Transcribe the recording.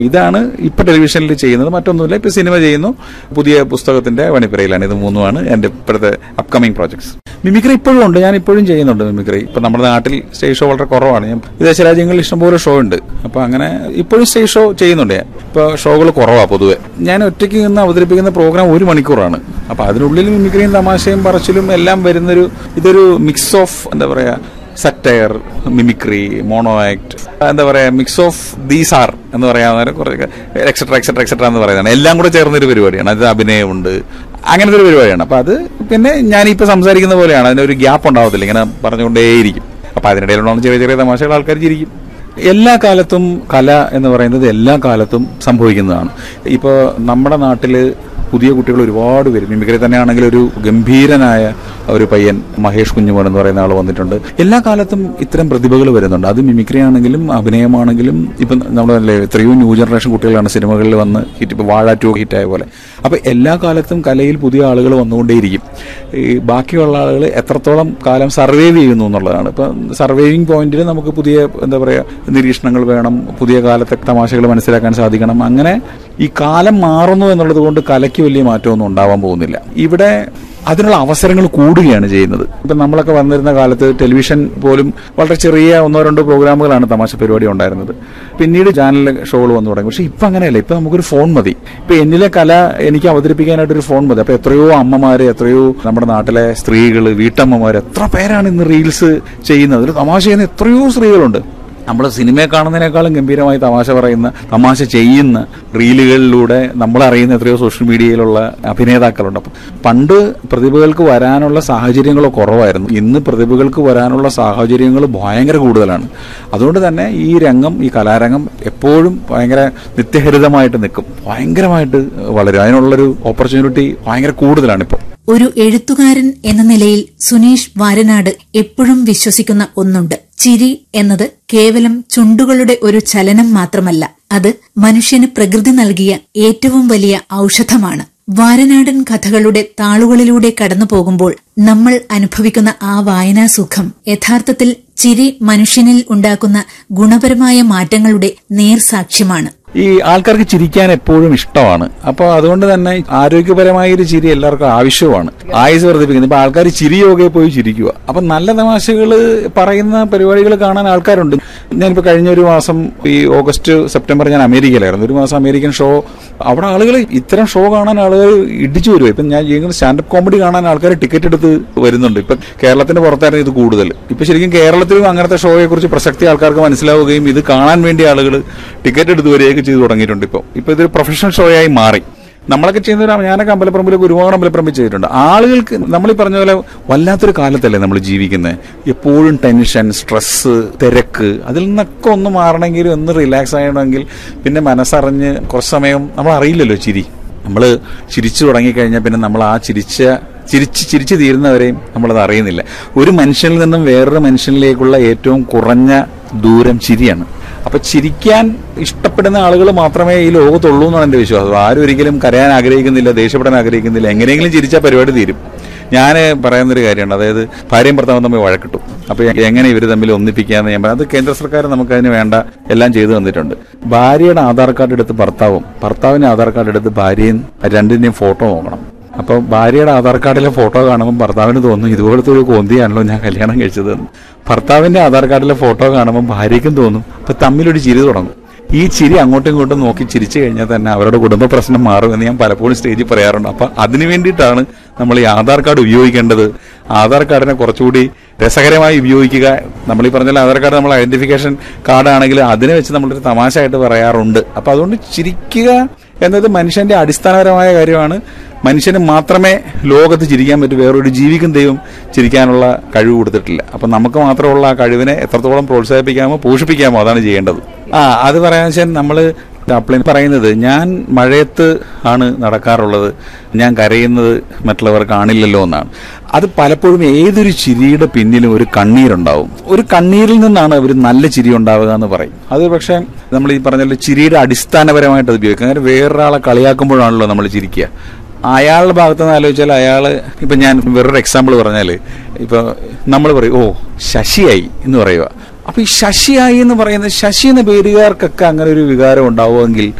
ഇതാണ് ഇപ്പൊ ടെലിവിഷനിൽ ചെയ്യുന്നത് മറ്റൊന്നുമില്ല ഇപ്പൊ സിനിമ ചെയ്യുന്നു പുതിയ പുസ്തകത്തിന്റെ വണിപ്പുരയിലാണ് ഇത് മൂന്നുമാണ് എന്റെ ഇപ്പോഴത്തെ അപ്കമിംഗ് പ്രോജക്ട്സ് മിമിക്രി ഇപ്പോഴും ഉണ്ട് ഞാൻ ഇപ്പോഴും ചെയ്യുന്നുണ്ട് മിമിക്രി ഇപ്പൊ നമ്മുടെ നാട്ടിൽ സ്റ്റേജ് ഷോ വളരെ കുറവാണ് ഞാൻ വിദേശ രാജ്യങ്ങളിൽ ഇഷ്ടംപോലെ ഷോ ഉണ്ട് അപ്പൊ അങ്ങനെ ഇപ്പോഴും സ്റ്റേജ് ഷോ ചെയ്യുന്നുണ്ട് ഞാൻ ഇപ്പൊ ഷോകൾ കുറവാ പൊതുവെ ഞാൻ ഒറ്റയ്ക്ക് നിന്ന് അവതരിപ്പിക്കുന്ന പ്രോഗ്രാം ഒരു മണിക്കൂറാണ് അപ്പൊ അതിനുള്ളിൽ മിമിക്രിയും തമാശയും പറച്ചിലും എല്ലാം വരുന്നൊരു ഇതൊരു മിക്സ് ഓഫ് എന്താ പറയാ സറ്റയർ മിമിക്രി മോണോ ആക്ട് എന്താ പറയാ മിക്സ് ഓഫ് ദീസ് ആർ എന്ന് പറയാവുന്ന കുറെ എക്സെട്ര എക്സെട്ര എക്സെട്ര എന്ന് പറയുന്നതാണ് എല്ലാം കൂടെ ചേർന്നൊരു പരിപാടിയാണ് അത് അഭിനയമുണ്ട് അങ്ങനത്തെ ഒരു പരിപാടിയാണ് അപ്പൊ അത് പിന്നെ ഞാനിപ്പോ സംസാരിക്കുന്ന പോലെയാണ് അതിനൊരു ഗ്യാപ്പ് ഉണ്ടാവത്തില്ല ഇങ്ങനെ പറഞ്ഞുകൊണ്ടേയിരിക്കും അപ്പൊ അതിനിടയിലുണ്ടാവുന്ന ചെറിയ ചെറിയ തമാശകൾ ആൾക്കാർ ചിരിക്കും എല്ലാ കാലത്തും കല എന്ന് പറയുന്നത് എല്ലാ കാലത്തും സംഭവിക്കുന്നതാണ് ഇപ്പോൾ നമ്മുടെ നാട്ടില് പുതിയ കുട്ടികൾ ഒരുപാട് പേര് മിമിക്രി തന്നെയാണെങ്കിൽ ഒരു ഗംഭീരനായ ഒരു പയ്യൻ മഹേഷ് കുഞ്ഞുമോൻ എന്ന് പറയുന്ന ആൾ വന്നിട്ടുണ്ട് എല്ലാ കാലത്തും ഇത്തരം പ്രതിഭകൾ വരുന്നുണ്ട് അത് മിമിക്രി ആണെങ്കിലും അഭിനയമാണെങ്കിലും ഇപ്പം നമ്മളല്ലേ എത്രയോ ന്യൂ ജനറേഷൻ കുട്ടികളാണ് സിനിമകളിൽ വന്ന് ഹിറ്റ് ഇപ്പം വാഴ ടു ഹിറ്റായ പോലെ അപ്പൊ എല്ലാ കാലത്തും കലയിൽ പുതിയ ആളുകൾ വന്നുകൊണ്ടേയിരിക്കും ഈ ബാക്കിയുള്ള ആളുകൾ എത്രത്തോളം കാലം സർവൈവ് ചെയ്യുന്നു എന്നുള്ളതാണ് ഇപ്പൊ സർവൈവിങ് പോയിന്റിൽ നമുക്ക് പുതിയ എന്താ പറയാ നിരീക്ഷണങ്ങൾ വേണം പുതിയ കാലത്തെ തമാശകൾ മനസ്സിലാക്കാൻ സാധിക്കണം അങ്ങനെ ഈ കാലം മാറുന്നു എന്നുള്ളത് കൊണ്ട് കലയ്ക്ക് വലിയ മാറ്റമൊന്നും ഉണ്ടാവാൻ പോകുന്നില്ല ഇവിടെ അതിനുള്ള അവസരങ്ങൾ കൂടുകയാണ് ചെയ്യുന്നത് ഇപ്പം നമ്മളൊക്കെ വന്നിരുന്ന കാലത്ത് ടെലിവിഷൻ പോലും വളരെ ചെറിയ ഒന്നോ രണ്ടോ പ്രോഗ്രാമുകളാണ് തമാശ പരിപാടി ഉണ്ടായിരുന്നത് പിന്നീട് ചാനൽ ഷോകൾ വന്നു തുടങ്ങി പക്ഷെ ഇപ്പം അങ്ങനെയല്ല ഇപ്പം നമുക്കൊരു ഫോൺ മതി ഇപ്പം എന്നിലെ കല എനിക്ക് അവതരിപ്പിക്കാനായിട്ട് ഒരു ഫോൺ മതി അപ്പൊ എത്രയോ അമ്മമാര് എത്രയോ നമ്മുടെ നാട്ടിലെ സ്ത്രീകൾ വീട്ടമ്മമാർ എത്ര പേരാണ് ഇന്ന് റീൽസ് ചെയ്യുന്നത് ഒരു തമാശ ചെയ്യുന്ന എത്രയോ സ്ത്രീകളുണ്ട് നമ്മൾ സിനിമയെ കാണുന്നതിനേക്കാളും ഗംഭീരമായി തമാശ പറയുന്ന തമാശ ചെയ്യുന്ന റീലുകളിലൂടെ നമ്മൾ അറിയുന്ന എത്രയോ സോഷ്യൽ മീഡിയയിലുള്ള അഭിനേതാക്കളുണ്ട് അപ്പം പണ്ട് പ്രതിഭകൾക്ക് വരാനുള്ള സാഹചര്യങ്ങൾ കുറവായിരുന്നു ഇന്ന് പ്രതിഭകൾക്ക് വരാനുള്ള സാഹചര്യങ്ങൾ ഭയങ്കര കൂടുതലാണ് അതുകൊണ്ട് തന്നെ ഈ രംഗം ഈ കലാരംഗം എപ്പോഴും ഭയങ്കര നിത്യഹരിതമായിട്ട് നിൽക്കും ഭയങ്കരമായിട്ട് വളരും അതിനുള്ളൊരു ഓപ്പർച്യൂണിറ്റി ഭയങ്കര കൂടുതലാണ് ഇപ്പോൾ ഒരു എഴുത്തുകാരൻ എന്ന നിലയിൽ സുനീഷ് വാരനാട് എപ്പോഴും വിശ്വസിക്കുന്ന ഒന്നുണ്ട് ചിരി എന്നത് കേവലം ചുണ്ടുകളുടെ ഒരു ചലനം മാത്രമല്ല അത് മനുഷ്യന് പ്രകൃതി നൽകിയ ഏറ്റവും വലിയ ഔഷധമാണ് വാരനാടൻ കഥകളുടെ താളുകളിലൂടെ കടന്നു പോകുമ്പോൾ നമ്മൾ അനുഭവിക്കുന്ന ആ വായനാസുഖം യഥാർത്ഥത്തിൽ ചിരി മനുഷ്യനിൽ ഉണ്ടാക്കുന്ന ഗുണപരമായ മാറ്റങ്ങളുടെ നേർസാക്ഷ്യമാണ് ഈ ആൾക്കാർക്ക് ചിരിക്കാൻ എപ്പോഴും ഇഷ്ടമാണ് അപ്പോൾ അതുകൊണ്ട് തന്നെ ആരോഗ്യപരമായ ഒരു ചിരി എല്ലാവർക്കും ആവശ്യമാണ് ആയുസ് വർദ്ധിപ്പിക്കുന്നത് ഇപ്പൊ ആൾക്കാർ ചിരി യോഗയെ പോയി ചിരിക്കുക അപ്പൊ നല്ല തമാശകൾ പറയുന്ന പരിപാടികൾ കാണാൻ ആൾക്കാരുണ്ട് ഞാനിപ്പോ കഴിഞ്ഞ ഒരു മാസം ഈ ഓഗസ്റ്റ് സെപ്റ്റംബർ ഞാൻ അമേരിക്കയിലായിരുന്നു ഒരു മാസം അമേരിക്കൻ ഷോ അവിടെ ആളുകൾ ഇത്തരം ഷോ കാണാൻ ആളുകൾ ഇടിച്ചു വരും ഇപ്പൊ ഞാൻ ചെയ്യുന്ന സ്റ്റാൻഡപ്പ് കോമഡി കാണാൻ ആൾക്കാർ ടിക്കറ്റ് എടുത്ത് വരുന്നുണ്ട് ഇപ്പൊ കേരളത്തിന്റെ പുറത്തായിരുന്നു ഇത് കൂടുതൽ ഇപ്പൊ ശരിക്കും കേരളത്തിലും അങ്ങനത്തെ ഷോയെ കുറിച്ച് പ്രസക്തി ആൾക്കാർക്ക് മനസ്സിലാവുകയും ഇത് കാണാൻ വേണ്ടി ആളുകൾ ടിക്കറ്റ് എടുത്ത് വരികയൊക്കെ ചെയ്തു തുടങ്ങിയിട്ടുണ്ട് ഇപ്പോൾ ഇപ്പൊ ഇതൊരു പ്രൊഫഷണൽ ഷോ ആയി മാറി നമ്മളൊക്കെ ചെയ്യുന്ന ഒരു ഞാനൊക്കെ അമ്പലപ്പറമ്പിലൊക്കെ ഒരുപാട് അമ്പലപ്പറമ്പിൽ ചെയ്തിട്ടുണ്ട് ആളുകൾക്ക് നമ്മൾ ഈ പറഞ്ഞ പോലെ വല്ലാത്തൊരു കാലത്തല്ലേ നമ്മൾ ജീവിക്കുന്നത് എപ്പോഴും ടെൻഷൻ സ്ട്രെസ് തിരക്ക് അതിൽ നിന്നൊക്കെ ഒന്ന് മാറണമെങ്കിൽ ഒന്ന് റിലാക്സ് ആയണമെങ്കിൽ പിന്നെ മനസ്സറിഞ്ഞ് കുറച്ച് സമയം നമ്മൾ അറിയില്ലല്ലോ ചിരി നമ്മൾ ചിരിച്ചു തുടങ്ങിക്കഴിഞ്ഞാൽ പിന്നെ നമ്മൾ ആ ചിരിച്ച ചിരിച്ച് ചിരിച്ചു തീരുന്നവരെയും നമ്മളത് അറിയുന്നില്ല ഒരു മനുഷ്യനിൽ നിന്നും വേറൊരു മനുഷ്യനിലേക്കുള്ള ഏറ്റവും കുറഞ്ഞ ദൂരം ചിരിയാണ് അപ്പൊ ചിരിക്കാൻ ഇഷ്ടപ്പെടുന്ന ആളുകൾ മാത്രമേ ഈ ലോകത്തുള്ളൂ എന്നാണ് എന്റെ വിശ്വാസം ആരും ഒരിക്കലും കരയാൻ ആഗ്രഹിക്കുന്നില്ല ദേഷ്യപ്പെടാൻ ആഗ്രഹിക്കുന്നില്ല എങ്ങനെയെങ്കിലും ചിരിച്ചാൽ പരിപാടി തീരും ഞാൻ പറയുന്നൊരു കാര്യമുണ്ട് അതായത് ഭാര്യയും ഭർത്താവും തമ്മിൽ വഴക്കിട്ടു അപ്പൊ എങ്ങനെ ഇവർ തമ്മിൽ ഒന്നിപ്പിക്കാന്ന് ഞാൻ പറയും അത് കേന്ദ്ര സർക്കാർ നമുക്ക് അതിന് വേണ്ട എല്ലാം ചെയ്തു തന്നിട്ടുണ്ട് ഭാര്യയുടെ ആധാർ കാർഡ് എടുത്ത് ഭർത്താവും ഭർത്താവിന്റെ ആധാർ കാർഡ് എടുത്ത് ഭാര്യയും രണ്ടിന്റെയും ഫോട്ടോ നോക്കണം അപ്പൊ ഭാര്യയുടെ ആധാർ കാർഡിലെ ഫോട്ടോ കാണുമ്പോൾ ഭർത്താവിന് തോന്നും ഇതുപോലത്തെ ഒരു കോന്തിയാണല്ലോ ഞാൻ കല്യാണം കഴിച്ചത് എന്ന്. ഭർത്താവിന്റെ ആധാർ കാർഡിലെ ഫോട്ടോ കാണുമ്പോൾ ഭാര്യയ്ക്കും തോന്നും അപ്പൊ തമ്മിലൊരു ചിരി തുടങ്ങും ഈ ചിരി അങ്ങോട്ടും ഇങ്ങോട്ടും നോക്കി ചിരിച്ചു കഴിഞ്ഞാൽ തന്നെ അവരുടെ കുടുംബ പ്രശ്നം മാറുമെന്ന് ഞാൻ പലപ്പോഴും സ്റ്റേജിൽ പറയാറുണ്ട് അപ്പൊ അതിനു വേണ്ടിയിട്ടാണ് നമ്മൾ ഈ ആധാർ കാർഡ് ഉപയോഗിക്കേണ്ടത് ആധാർ കാർഡിനെ കുറച്ചുകൂടി രസകരമായി ഉപയോഗിക്കുക നമ്മൾ ഈ പറഞ്ഞ ആധാർ കാർഡ് നമ്മൾ ഐഡന്റിഫിക്കേഷൻ കാർഡാണെങ്കിൽ അതിനെ വെച്ച് നമ്മളൊരു തമാശയായിട്ട് പറയാറുണ്ട് അപ്പൊ അതുകൊണ്ട് ചിരിക്കുക എന്നത് മനുഷ്യന്റെ അടിസ്ഥാനപരമായ കാര്യമാണ് മനുഷ്യന് മാത്രമേ ലോകത്ത് ചിരിക്കാൻ പറ്റൂ വേറൊരു ജീവിക്കും ദൈവം ചിരിക്കാനുള്ള കഴിവ് കൊടുത്തിട്ടില്ല അപ്പൊ നമുക്ക് മാത്രമുള്ള ആ കഴിവിനെ എത്രത്തോളം പ്രോത്സാഹിപ്പിക്കാമോ പോഷിപ്പിക്കാമോ അതാണ് ചെയ്യേണ്ടത് ആ അത് പറയാന്ന് വെച്ചാൽ നമ്മള് ചാപ്ലിൻ പറയുന്നത് ഞാൻ മഴയത്ത് ആണ് നടക്കാറുള്ളത് ഞാൻ കരയുന്നത് മറ്റുള്ളവർ കാണില്ലല്ലോ എന്നാണ് അത് പലപ്പോഴും ഏതൊരു ചിരിയുടെ പിന്നിലും ഒരു കണ്ണീരുണ്ടാവും ഒരു കണ്ണീരിൽ നിന്നാണ് ഒരു നല്ല ചിരി ഉണ്ടാവുക എന്ന് പറയും അത് പക്ഷേ നമ്മൾ ഈ പറഞ്ഞ പോലെ ചിരിയുടെ അടിസ്ഥാനപരമായിട്ട് അത് ഉപയോഗിക്കുക കാരണം വേറൊരാളെ കളിയാക്കുമ്പോഴാണല്ലോ നമ്മൾ ചിരിക്കുക അയാളുടെ ഭാഗത്ത് നിന്ന് ആലോചിച്ചാൽ അയാൾ ഇപ്പൊ ഞാൻ വേറൊരു എക്സാമ്പിൾ പറഞ്ഞാൽ ഇപ്പൊ നമ്മൾ പറയും ഓ ശശിയായി എന്ന് പറയുക അപ്പൊ ഈ ശശിയായി എന്ന് പറയുന്നത് ശശി എന്ന പേരുകാർക്കൊക്കെ അങ്ങനെ ഒരു വികാരം ഉണ്ടാവുമെങ്കിൽ